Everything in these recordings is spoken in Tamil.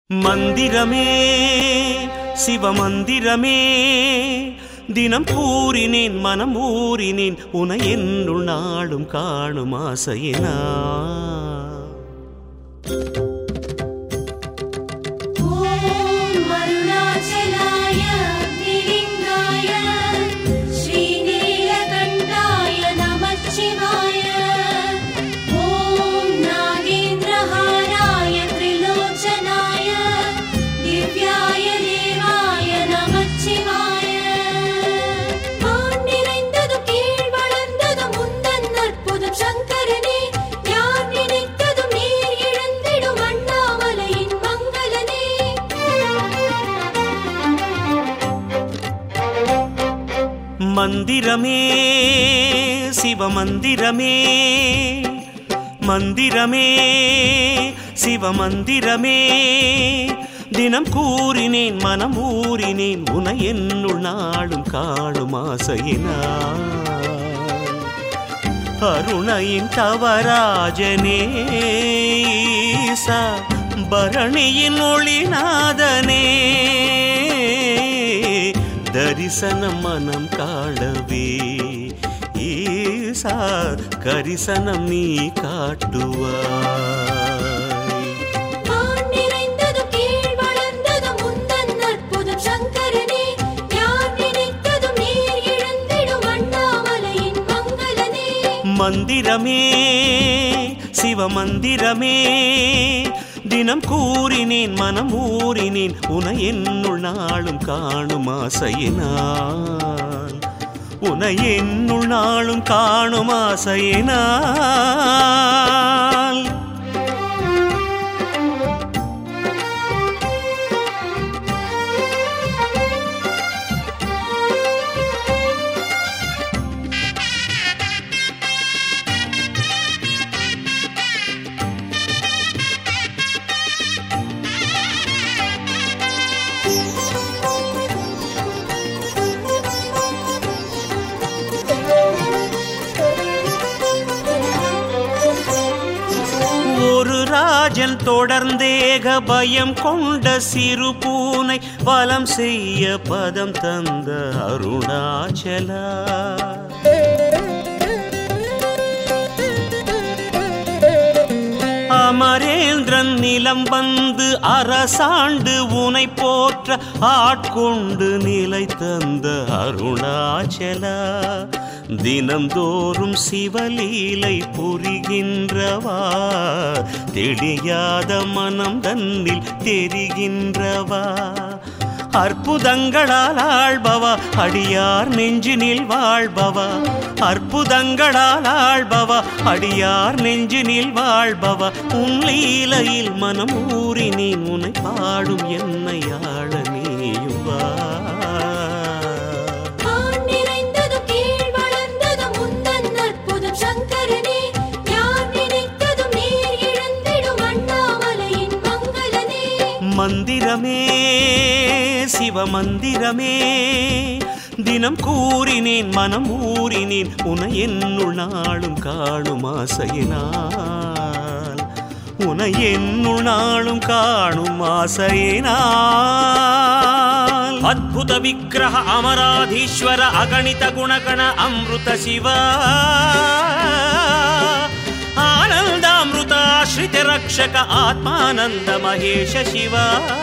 மந்திரமே சிவமந்திரமே தினம் கூறினேன் மனம் ஊறினேன் உன என்னுள் நாளும் காணும் ஆசையினா ॐ अरुणाचलाय त्रिलिङ्गाय श्रीनीलकण्ठाय नमः शिवाय ॐ नागेन्द्रहाराय त्रिलोचनाय दिव्याय देवाय नमः शिवाय வான் நிறைந்ததும் கீழ் வளர்ந்ததும் முந்தன் அற்புதம் சங்கரனே யார் நினைத்ததும் நீர் இழந்திடும் அண்ணாமலையின் மங்களனே மந்திரமே சிவமந்திரமே மந்திரமே சிவமந்திரமே தினம் கூறினேன் மனம் ஊறினேன் உன என்னுள் நாளும் காணும் ஆசையினா அருணையின் தவராஜனே ஈசா, பரணியின் ஒளிநாதனே தரிசனம் மனம் காணவே ஈசா கரிசனம் நீ காட்டுவாய் வான் நிறைந்ததும் கீழ் வளர்ந்ததும் முந்தன் அற்புதம் சங்கரனே யார் நினைத்ததும் நீர் இழந்திடும் அண்ணாமலையின் மங்களனே மந்திரமே சிவமந்திரமே தினம் கூறினேன் மனம் ஊறினேன் உன என்னுள் நாளும் காணும் ஆசையினால் உன என்னுள் நாளும் காணும் ஆசையினால் ஒரு ராஜன் தொடர்ந்தேக பயம் கொண்ட சிறு பூனை வலம் செய்ய பதம் தந்த அருணாச்சலா அமரேந்திரன் நிலம் வந்து அரசாண்டு உனை போற்ற ஆட்கொண்டு நிலை தந்த அருணாச்சலா தினம்தோறும் சிவலீலை புரிகின்றவா தெளியாத மனம் தன்னில் தெரிகின்றவா அற்புதங்களால் ஆள்பவா அடியார் நெஞ்சினில் வாழ்பவா அற்புதங்களால் ஆள்பவா அடியார் நெஞ்சினில் வாழ்பவா உன் லீலையில் மனம் ஊறினேன் உன்னை பாடும் என்னை ஆள நீயும் வா வான் நிறைந்ததும் கீழ் வளர்ந்ததும் முந்தன் அற்புதம் சங்கரனே யார் நினைத்ததும் நீர் இழந்திடும் அண்ணாமலையின் மங்களனே மந்திரமே சிவமந்திரமே தினம் கூறினேன் மனம் ஊறினேன் உன என்னுள் நாளும் காணும் ஆசையினால் உன என்னுள் நாளும் காணும் ஆசையினால் அத்புத விக்கிரக அமராதீஸ்வர அகணித குணகண அமிர்த சிவா आनन्दामृताश्रित रक्षक आत्मानन्द महेश शिवा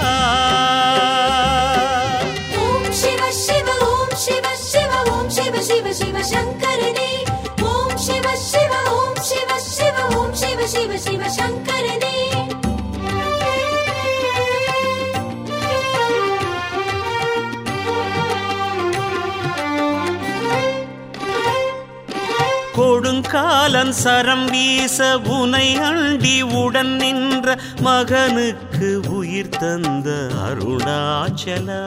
ஓம் சிவ சிவ ஓம் சிவ சிவ ஓம் சிவ சிவ சிவ சங்கரனே ஓம் சிவ சிவ ஓம் சிவ சிவ ஓம் சிவ சிவ சிவ சங்கரனே கொடுங்காலன் சரம் வீச உனை அண்டி உடன் நின்ற மகனுக்கு உயிர் தந்த அருணாச்சலா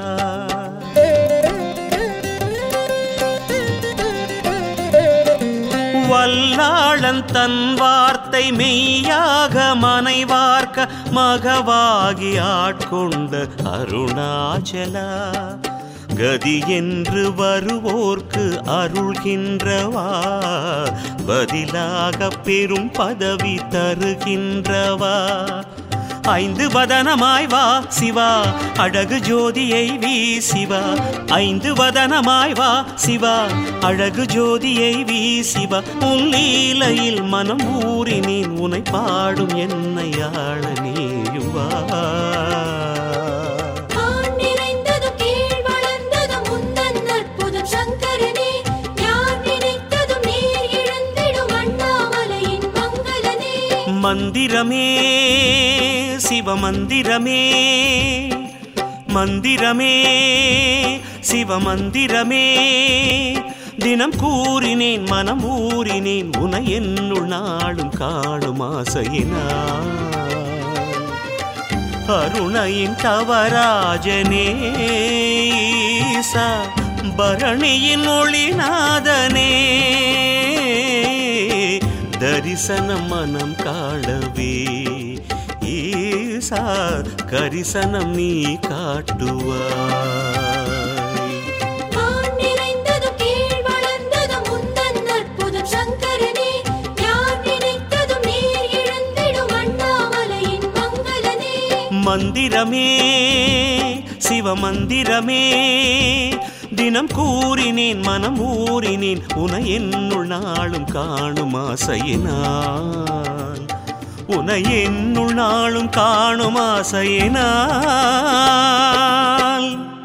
வல்லாளன் தன் வார்த்தை மெய்யாக மனைவார்க்க மகவாகி ஆட்கொண்ட அருணாச்சலா கதி என்று வருவோர்க்கு அருள்கின்றவா பதிலாக பெரும் பதவி தருகின்றவா ஐந்து வதனமாய் வா சிவா அழகு ஜோதியை வீ சிவா ஐந்து வதனமாய் வா சிவா அழகு ஜோதியை வீ சிவா உன் லீலையில் மனம் ஊறினேன் உனை பாடும் என்னை ஆள நீயும் வா வான் நிறைந்ததும் கீழ் வளர்ந்ததும் உந்தன் அற்புதம் சங்கரனே யார் நினைத்ததும் நீர் எழுந்திடும் அண்ணாமலையின் மங்களனே மந்திரமே சிவமந்திரமே மந்திரமே சிவமந்திரமே தினம் கூறினேன் மனம் ஊறினேன் உன என்னுள் நாளும் காணும் ஆசையினான் அருணையின் தவராஜனே ஈசா பரணியின் ஒளிநாதனே தரிசனம் மனம் காணவே ஈசா கரிசனம் நீ காட்டுவாய் வான் நிறைந்ததும் கீழ் வளர்ந்ததும் உந்தன் அற்புதம் சங்கரனே யார் நினைத்ததும் நீர் எழுந்திடும் அண்ணாமலையின் மங்களனே மந்திரமே சிவமந்திரமே தினம் கூறினேன் மனம் ஊறினேன் உன என்னுள் நாளும் காணும் ஆசையினால் உன என்னுள் நாளும் காணும் ஆசையினால்